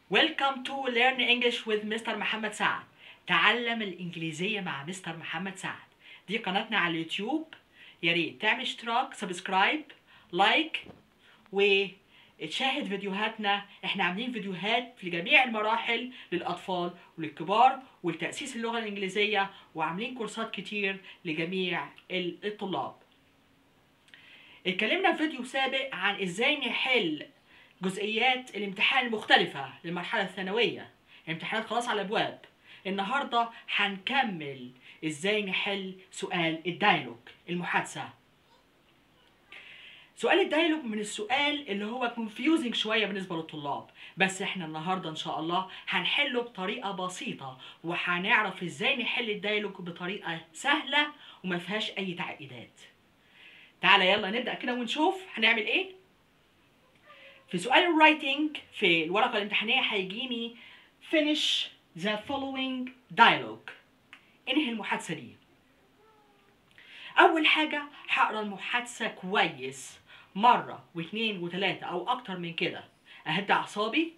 Welcome to Learn English with Mr. محمد سعد تعلم الإنجليزية مع مستر محمد سعد دي قناتنا على اليوتيوب يا ريت تعمل اشتراك سبسكرايب لايك وتشاهد فيديوهاتنا احنا عاملين فيديوهات في جميع المراحل للأطفال وللكبار ولتأسيس اللغة الإنجليزية وعاملين كورسات كتير لجميع الطلاب اتكلمنا في فيديو سابق عن ازاي نحل جزئيات الامتحان المختلفة للمرحلة الثانوية الامتحانات خلاص على الأبواب النهاردة هنكمل ازاي نحل سؤال الدايلوج المحادثة سؤال الدايلوج من السؤال اللي هو confusing شوية بالنسبة للطلاب بس احنا النهاردة ان شاء الله هنحله بطريقة بسيطة وهنعرف ازاي نحل الدايلوج بطريقة سهلة وما فيهاش اي تعقيدات تعالى يلا نبدأ كده ونشوف هنعمل ايه في سؤال الرايتنج في الورقة الامتحانية هيجيني finish the following dialogue انهي المحادثة دي أول حاجة هقرا المحادثة كويس مرة واثنين وثلاثة أو أكتر من كده أهدى أعصابي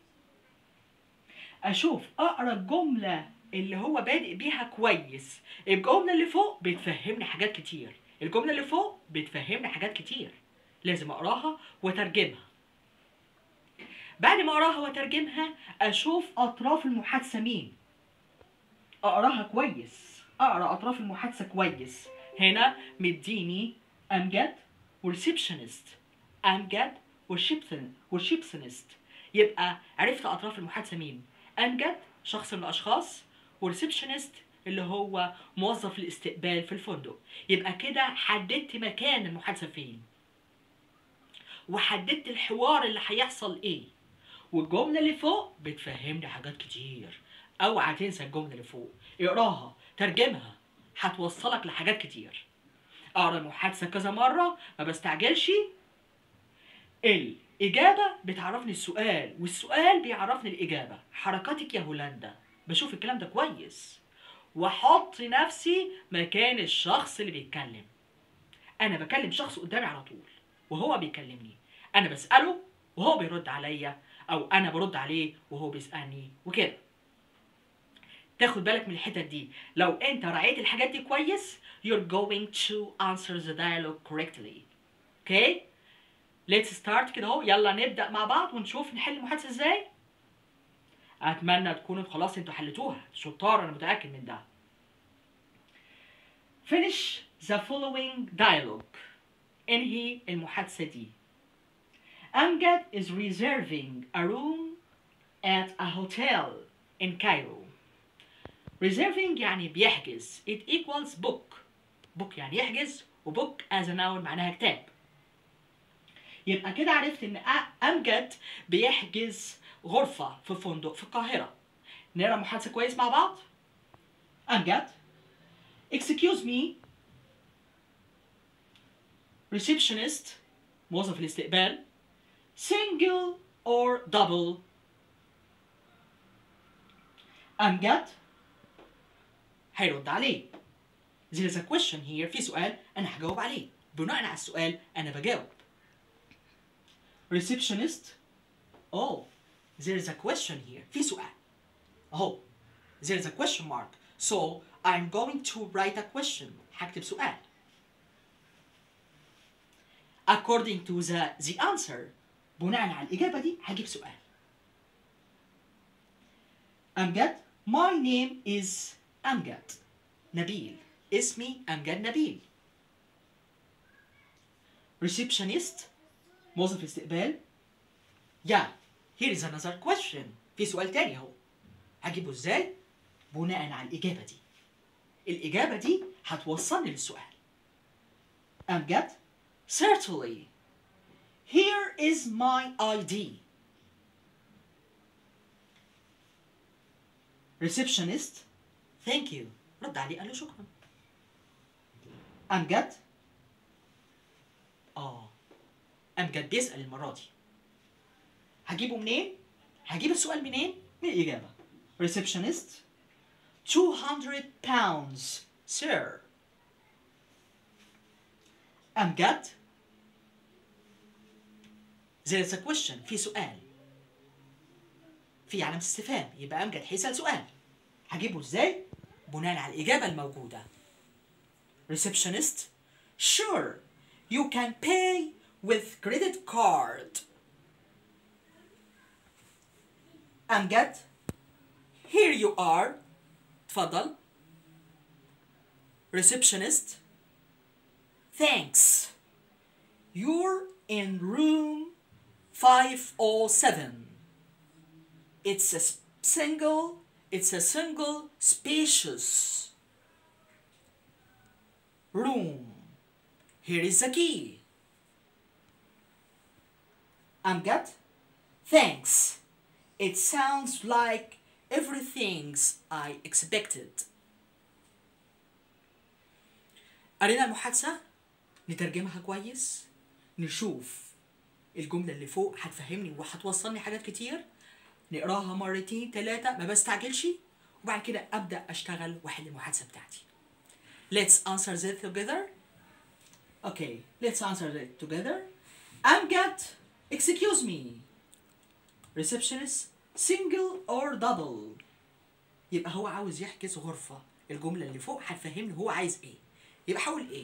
أشوف أقرا الجملة اللي هو بادئ بيها كويس الجملة اللي فوق بتفهمني حاجات كتير الجملة اللي فوق بتفهمني حاجات كتير لازم أقراها وأترجمها بعد ما أقراها وأترجمها أشوف أطراف المحادثة مين أقراها كويس أقرا أطراف المحادثة كويس هنا مديني أمجد وريسبشنست أمجد وريسبشنست يبقى عرفت أطراف المحادثة مين أمجد شخص من الأشخاص وريسبشنست اللي هو موظف الاستقبال في الفندق يبقى كده حددت مكان المحادثة فين وحددت الحوار اللي هيحصل ايه والجملة اللي فوق بتفهمني حاجات كتير اوعى تنسى الجملة اللي فوق اقراها ترجمها هتوصلك لحاجات كتير اقرا المحادثة كذا مرة ما بستعجلش الإجابة بتعرفني السؤال والسؤال بيعرفني الإجابة حركاتك يا هولندا بشوف الكلام ده كويس واحط نفسي مكان الشخص اللي بيتكلم انا بكلم شخص قدامي على طول وهو بيكلمني انا بساله وهو بيرد عليا او انا برد عليه وهو بيسالني وكده تاخد بالك من الحتت دي لو انت راعيت الحاجات دي كويس you're going to answer the dialogue correctly okay let's start كده اهو يلا نبدا مع بعض ونشوف نحل المحادثه ازاي اتمنى تكونوا خلاص انتوا حلتوها شطار انا متاكد من ده finish the following dialogue انهي المحادثه دي Amgad is reserving a room at a hotel in Cairo reserving يعني بيحجز it equals book book يعني يحجز وbook as a noun معناها كتاب يبقى كده عرفت ان امجد بيحجز غرفة في فندق في القاهرة نقرا محادثة كويس مع بعض امجد excuse me receptionist موظف الاستقبال single or double امجد هيرد عليه there is a question here في سؤال انا هجاوب عليه بناء على السؤال انا بجاوب receptionist oh there is a question here في سؤال اهو there is a question mark so I'm going to write a question هكتب سؤال according to the the answer بناء على الإجابة دي هجيب سؤال أمجد my name is أمجد نبيل اسمي أمجد نبيل receptionist موظف استقبال yeah here is another question في سؤال تاني اهو هجيبه ازاي بناء على الإجابة دي الإجابة دي هتوصلني للسؤال أمجد certainly here is my ID receptionist thank you رد عليه قال له شكرا أمجد آه أمجد بيسأل المرة دي هجيبه منين؟ هجيب السؤال منين؟ من الإجابة receptionist 200 pounds sir أمجد there is a question في سؤال في علامة استفهام يبقى أمجد هيسأل سؤال هجيبه ازاي؟ بناء على الإجابة الموجودة receptionist sure you can pay with credit card أمجد here you are تفضل receptionist thanks you're in room 507 it's a s- single it's a single spacious room here is the key Amgad thanks it sounds like everything's I expected قرينا المحادثة نترجمها كويس نشوف الجملة اللي فوق هتفهمني وهتوصلني حاجات كتير نقراها مرتين تلاتة ما بستعجلش وبعد كده أبدأ أشتغل واحد المحادثة بتاعتي Let's answer that together Okay, let's answer that together Amgad, excuse me Receptionist, single or double يبقى هو عاوز يحجز غرفة الجملة اللي فوق هتفهمني هو عايز ايه يبقى هقول ايه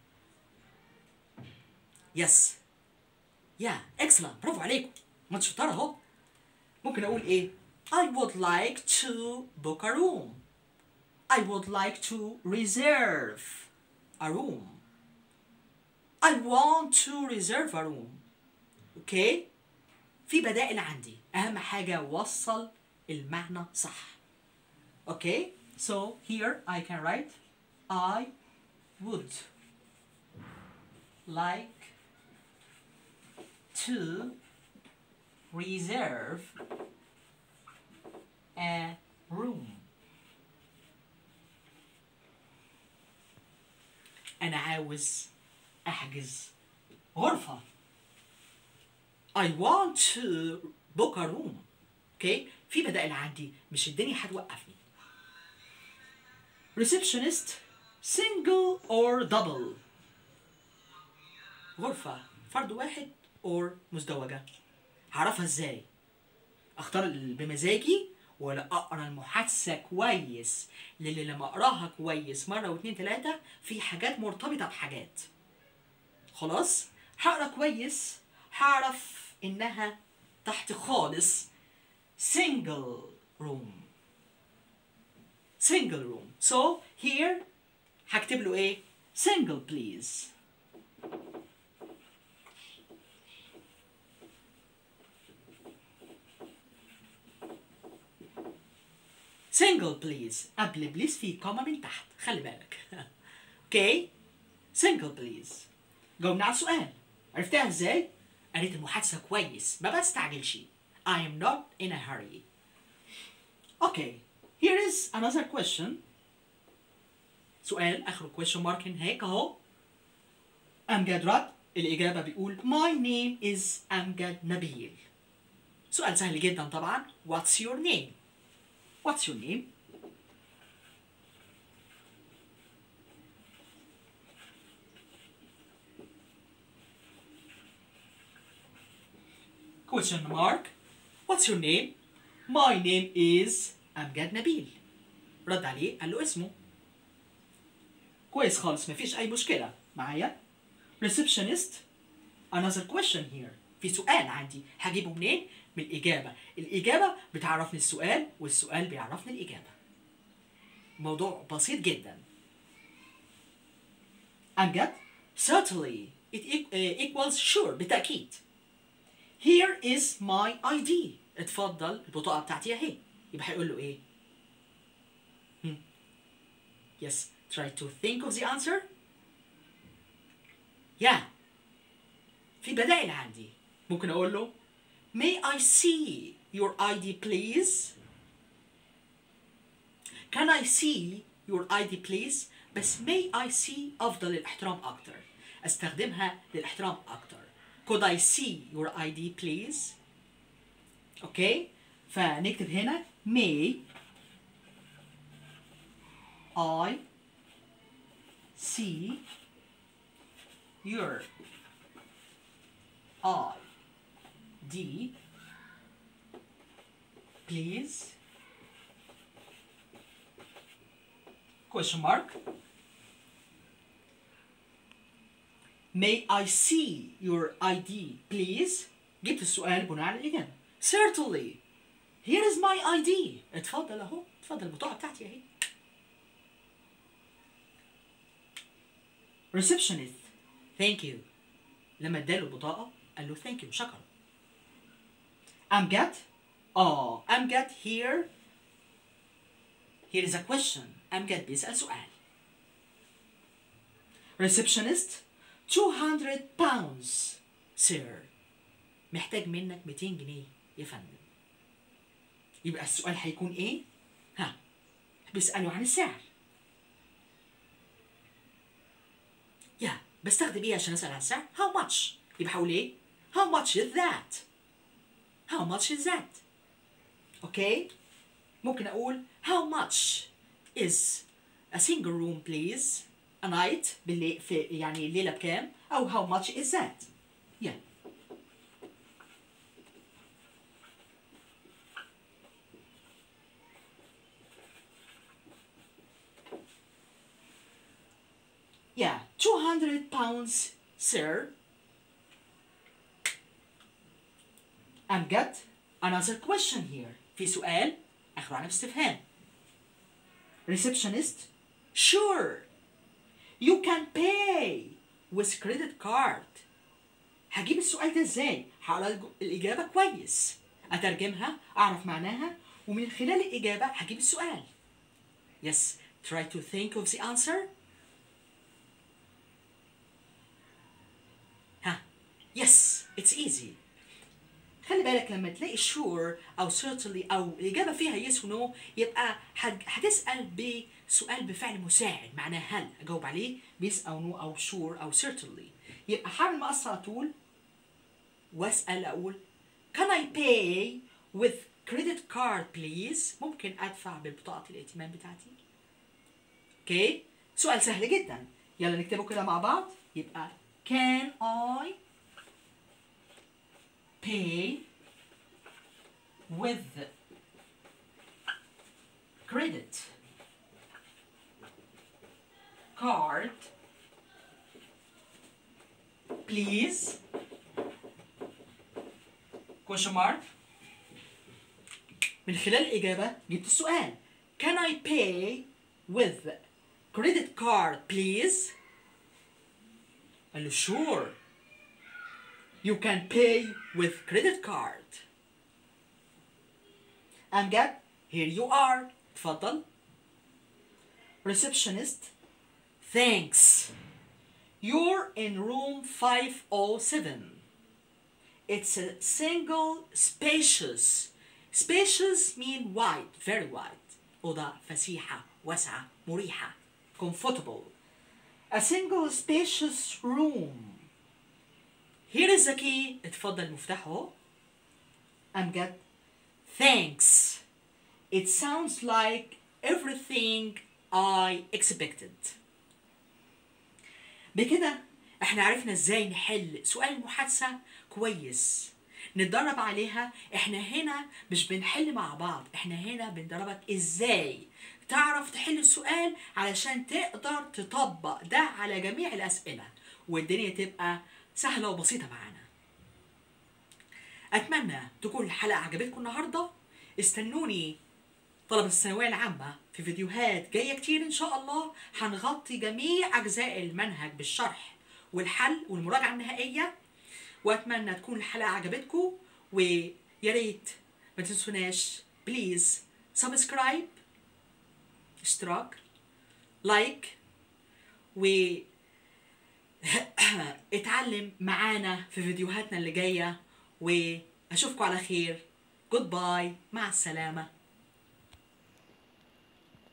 يس يا اكسلنت برافو عليكم ما انت شطار اهو ممكن اقول ايه I would like to book a room I would like to reserve a room I want to reserve a room اوكي في بدائل عندي اهم حاجه وصل المعنى صح اوكي so here I can write I would like to reserve a room أنا عاوز أحجز غرفة I want to book a room اوكي في بدائل عندي مش الدنيا هتوقفني receptionist single or double غرفة فرد واحد or مزدوجة هعرفها ازاي اختار ال- بمزاجي ولا اقرا المحادثة كويس للي لما اقراها كويس مرة واتنين تلاتة في حاجات مرتبطة بحاجات خلاص هقرا كويس هعرف انها تحت خالص single room single room so here هكتب له ايه single please single please قبل بليز في كوما من تحت خلي بالك اوكي single please جاوبنا على السؤال عرفتها ازاي قريت المحادثة كويس ما بستعجلش I am not in a hurry okay here is another question سؤال اخره question mark هيك اهو امجد رد الاجابة بيقول my name is امجد نبيل سؤال سهل جدا طبعا what's your name what's your name question mark what's your name my name is امجد نبيل رد عليه قال له اسمه كويس خالص مفيش اي مشكله معايا receptionist another question here في سؤال عندي هجيبه منين من الاجابه الاجابه بتعرفني السؤال والسؤال بيعرفني الاجابه موضوع بسيط جدا امجد certainly it eq- uh, equals sure بالتاكيد here is my ID اتفضل البطاقه بتاعتي اهي يبقى هيقول له ايه Hmm. Yes, try to think of the answer. Yeah. في بدائل عندي. ممكن أقول له May I see your ID please? Can I see your ID please? بس may I see أفضل للاحترام أكتر. أستخدمها للاحترام أكتر. Could I see your ID please? أوكي؟ فنكتب هنا may I see your ID please question mark may I see your ID please جبت السؤال بناء على الإجابة certainly here is my ID اتفضل اهو اتفضل البطاقة بتاعتي اهي receptionist thank you لما اداله البطاقة قال له thank you شكرا أمجد اه أمجد here here is a question أمجد بيسأل سؤال receptionist 200 pounds sir محتاج منك 200 جنيه يا فندم يبقى السؤال هيكون ايه ها بيسألوا عن السعر يا بستخدم ايه عشان اسال عن السعر how much يبقى هقول ايه how much is that how much is that اوكي ممكن اقول how much is a single room please a night بالليل في يعني الليله بكام او how much is that yeah Yeah, 200 pounds, sir. And get another question here. في سؤال آخره علامة استفهام. Receptionist, sure. You can pay with credit card. هجيب السؤال ده ازاي؟ هقرا الج- الإجابة كويس. أترجمها، أعرف معناها، ومن خلال الإجابة هجيب السؤال. Yes, try to think of the answer. ها يس اتس ايزي خلي بالك لما تلاقي sure او certainly او الاجابه فيها yes و no يبقى هت- هتسال بسؤال بفعل مساعد معناه هل اجاوب عليه بيس او no او sure او certainly يبقى هعمل مقص على طول واسال اقول can I pay with credit card please ممكن ادفع ببطاقه الائتمان بتاعتي اوكي سؤال سهل جدا يلا نكتبه كده مع بعض يبقى can I pay with credit card please question mark من خلال الإجابة جبت السؤال Can I pay with credit card please قال له sure you can pay with credit card أمجد here you are تفضل receptionist thanks you're in room 507 it's a single spacious spacious mean wide very wide أوضة فسيحة واسعة مريحة comfortable a single spacious room here is the key اتفضل المفتاح اهو أمجد thanks it sounds like everything I expected بكده احنا عرفنا ازاي نحل سؤال المحادثة كويس نتدرب عليها احنا هنا مش بنحل مع بعض احنا هنا بندربك ازاي تعرف تحل السؤال علشان تقدر تطبق ده على جميع الأسئلة والدنيا تبقى سهلة وبسيطة معانا أتمنى تكون الحلقة عجبتكم النهاردة استنوني طلبة الثانوية العامة في فيديوهات جاية كتير إن شاء الله هنغطي جميع أجزاء المنهج بالشرح والحل والمراجعة النهائية وأتمنى تكون الحلقة عجبتكم ويا ريت ما تنسوناش بليز سبسكرايب اشتراك لايك و اتعلم معانا في فيديوهاتنا اللي جاية وأشوفكم على خير جود باي مع السلامة